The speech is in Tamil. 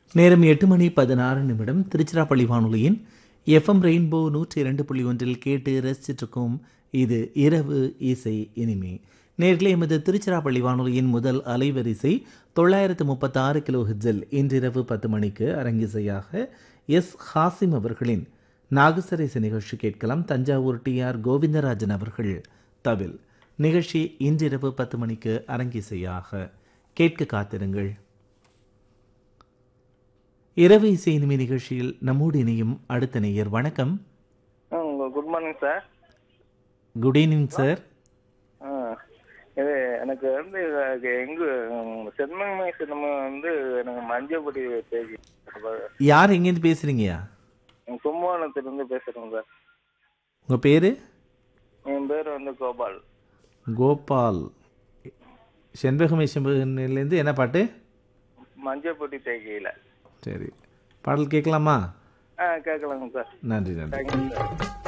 நேரம் எட்டு மணி பதினாறு நிமிடம் திருச்சிராப்பள்ளி வானொலியின் எஃப்எம் ரெயின்போ நூற்றி இரண்டு புள்ளி ஒன்றில் கேட்டு ரசிச்சிட்ருக்கும் இது இரவு இசை இனிமே நேர்களே எமது திருச்சிராப்பள்ளி வானொலியின் முதல் அலைவரிசை தொள்ளாயிரத்து முப்பத்தாறு கிலோ ஹிட்ஸில் இன்றிரவு பத்து மணிக்கு அரங்கிசையாக எஸ் ஹாசிம் அவர்களின் நாகசரேச நிகழ்ச்சி கேட்கலாம் தஞ்சாவூர் டி ஆர் கோவிந்தராஜன் அவர்கள் தவில் நிகழ்ச்சி இன்றிரவு பத்து மணிக்கு அரங்கிசையாக கேட்க காத்திருங்கள் இரவு இசை இனிமை நிகழ்ச்சியில் நம்மோடு இணையும் அடுத்த நேயர் வணக்கம் good morning sir good evening sir இது எனக்கு வந்து இது எங்க சென்மங்கை சினிமா வந்து எனக்கு மஞ்சப்படி பேசி யார் எங்கேருந்து பேசுறீங்கயா கும்பகோணத்திலிருந்து பேசுறேன் சார் உங்கள் பேர் என் பேர் வந்து கோபால் கோபால் செண்பகமே செண்பகன்லேருந்து என்ன பாட்டு மஞ்சப்பட்டி தேக்கையில் சரி பாடல் கேட்கலாமா ஆ கேட்கலாங்க சார் நன்றி நன்றி தேங்க்யூ சார்